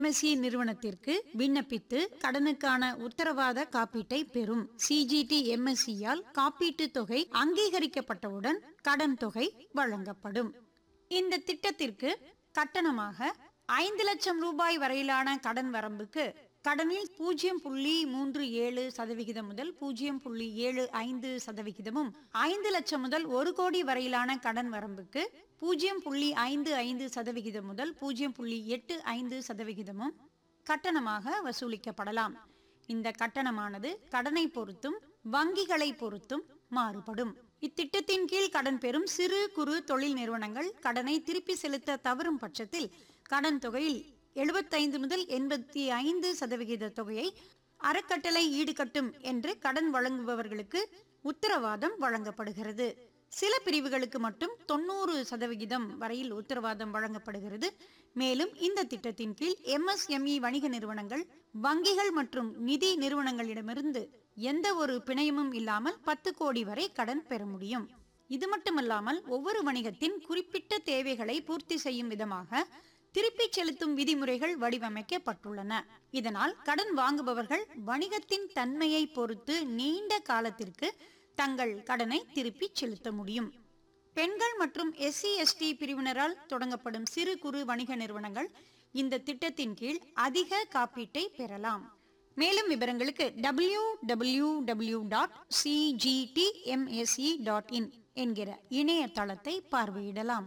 MSc நிறுவனத்திற்கு விண்ணப்பித்து கடனுக்கான உத்தரவாத காப்பீட்டை பெறும் சிஜிடி எம்எஸ்சியால் காப்பீட்டு தொகை அங்கீகரிக்கப்பட்டவுடன் கடன் தொகை வழங்கப்படும் இந்த திட்டத்திற்கு கட்டணமாக ஐந்து லட்சம் ரூபாய் வரையிலான கடன் வரம்புக்கு கடனில் பூஜ்ஜியம் புள்ளி மூன்று ஏழு சதவிகிதம் முதல் பூஜ்ஜியம் புள்ளி ஏழு ஐந்து சதவிகிதமும் ஐந்து லட்சம் முதல் ஒரு கோடி வரையிலான கடன் வரம்புக்கு பூஜ்ஜியம் புள்ளி ஐந்து ஐந்து சதவிகிதம் முதல் பூஜ்ஜியம் புள்ளி எட்டு ஐந்து சதவிகிதமும் கட்டணமாக வசூலிக்கப்படலாம் இந்த கட்டணமானது கடனை பொறுத்தும் வங்கிகளை பொறுத்தும் மாறுபடும் இத்திட்டத்தின் கீழ் கடன் பெறும் சிறு குறு தொழில் நிறுவனங்கள் கடனை திருப்பி செலுத்த தவறும் பட்சத்தில் கடன் தொகையில் எழுபத்தைந்து முதல் எண்பத்தி ஐந்து சதவிகித தொகையை அறக்கட்டளை ஈடுகட்டும் என்று கடன் வழங்குபவர்களுக்கு உத்தரவாதம் வழங்கப்படுகிறது சில பிரிவுகளுக்கு மட்டும் தொண்ணூறு சதவிகிதம் வரையில் உத்தரவாதம் வழங்கப்படுகிறது மேலும் இந்த திட்டத்தின் கீழ் எம்எஸ்எம்இ வணிக நிறுவனங்கள் வங்கிகள் மற்றும் நிதி நிறுவனங்களிடமிருந்து எந்த ஒரு பிணையமும் இல்லாமல் பத்து கோடி வரை கடன் பெற முடியும் இது மட்டுமல்லாமல் ஒவ்வொரு வணிகத்தின் குறிப்பிட்ட தேவைகளை பூர்த்தி செய்யும் விதமாக திருப்பிச் செலுத்தும் விதிமுறைகள் வடிவமைக்கப்பட்டுள்ளன இதனால் கடன் வாங்குபவர்கள் வணிகத்தின் தன்மையை பொறுத்து நீண்ட காலத்திற்கு தங்கள் கடனை திருப்பிச் செலுத்த முடியும் பெண்கள் மற்றும் எஸ்சி எஸ்டி பிரிவினரால் தொடங்கப்படும் சிறு குறு வணிக நிறுவனங்கள் இந்த திட்டத்தின் கீழ் அதிக காப்பீட்டை பெறலாம் மேலும் விவரங்களுக்கு W W W dot CGTMSE dot in என்கிற இணையதளத்தை பார்வையிடலாம்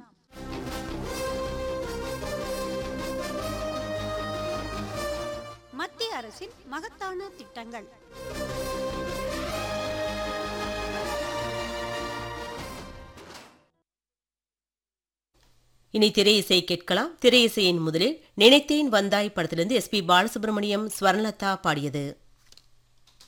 மத்திய அரசின் மகத்தான திட்டங்கள் இனி திரை இசை கேட்கலாம் திரை இசையின் முதலில் நினைத்தேன் வந்தாய் படத்திலிருந்து எஸ் பி பாலசுப்ரமணியம் ஸ்வர்ணலதா பாடியது